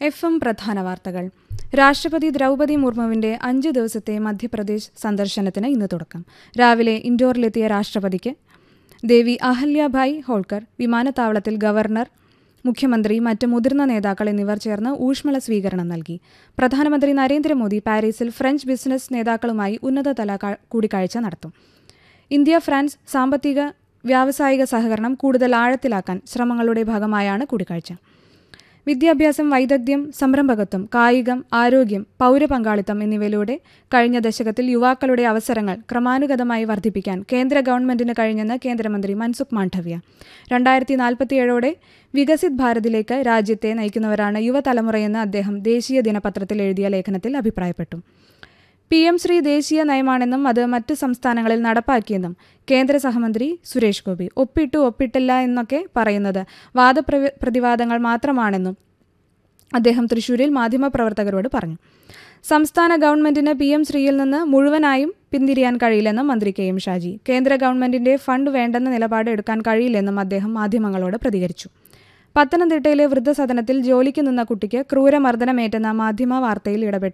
F M പ്രധാന വാർത്തകൾ രാഷ്ട്രപതി ദ്രൗപദി മുർമുവിന്റെ അഞ്ച് ദിവസത്തെ മധ്യപ്രദേശ് സന്ദർശനത്തിന് ഇന്ന് തുടക്കം രാവിലെ ഇൻഡോറിലെത്തിയ രാഷ്ട്രപതിക്ക് ദേവി അഹല്യാഭായ് ഹോൾക്കർ വിമാനത്താവളത്തിൽ ഗവർണർ മുഖ്യമന്ത്രി മറ്റ് മുതിർന്ന നേതാക്കൾ എന്നിവർ ചേർന്ന് ഊഷ്മള സ്വീകരണം നൽകി പ്രധാനമന്ത്രി നരേന്ദ്രമോദി പാരീസിൽ ഫ്രഞ്ച് ബിസിനസ് നേതാക്കളുമായി ഉന്നതതല ക- കൂടിക്കാഴ്ച നടത്തും ഇന്ത്യ ഫ്രാൻസ് സാമ്പത്തിക വ്യാവസായിക സഹകരണം കൂടുതൽ ആഴത്തിലാക്കാൻ ശ്രമങ്ങളുടെ ഭാഗമായാണ് കൂടിക്കാഴ്ച വിദ്യാഭ്യാസം വൈദഗ്ധ്യം സംരംഭകത്വം കായികം ആരോഗ്യം പൗരപങ്കാളിത്തം എന്നിവയിലൂടെ കഴിഞ്ഞ ദശകത്തിൽ യുവാക്കളുടെ അവസരങ്ങൾ ക്രമാനുഗതമായി വർദ്ധിപ്പിക്കാൻ കേന്ദ്ര ഗവൺമെന്റിന് കഴിഞ്ഞെന്ന് കേന്ദ്രമന്ത്രി മൻസുഖ് മാണ്ഡവ്യ രണ്ടായിരത്തി നാൽപ്പത്തിയേഴോടെ വികസിത് ഭാരതിലേക്ക് രാജ്യത്തെ നയിക്കുന്നവരാണ് യുവതലമുറയെന്ന് അദ്ദേഹം ദേശീയ ദിനപത്രത്തിൽ എഴുതിയ ലേഖനത്തിൽ അഭിപ്രായപ്പെട്ടു പി എം ശ്രീ ദേശീയ നയമാണെന്നും അത് മറ്റ് സംസ്ഥാനങ്ങളിൽ നടപ്പാക്കിയെന്നും കേന്ദ്ര സഹമന്ത്രി സുരേഷ് ഗോപി ഒപ്പിട്ടു ഒപ്പിട്ടില്ല എന്നൊക്കെ പറയുന്നത് വാദപ്രവ പ്രതിവാദങ്ങൾ മാത്രമാണെന്നും അദ്ദേഹം തൃശൂരിൽ മാധ്യമപ്രവർത്തകരോട് പറഞ്ഞു സംസ്ഥാന ഗവൺമെന്റിന് പി എം ശ്രീയിൽ നിന്ന് മുഴുവനായും പിന്തിരിയാൻ കഴിയില്ലെന്നും മന്ത്രി കെ എം ഷാജി കേന്ദ്ര ഗവൺമെന്റിന്റെ ഫണ്ട് വേണ്ടെന്ന നിലപാട് എടുക്കാൻ കഴിയില്ലെന്നും അദ്ദേഹം മാധ്യമങ്ങളോട് പ്രതികരിച്ചു പത്തനംതിട്ടയിലെ വൃദ്ധസദനത്തിൽ ജോലിക്ക് നിന്ന കുട്ടിക്ക് ക്രൂരമർദ്ദനമേറ്റെന്ന മാധ്യമ വാർത്തയിൽ ഇടപെട്ട്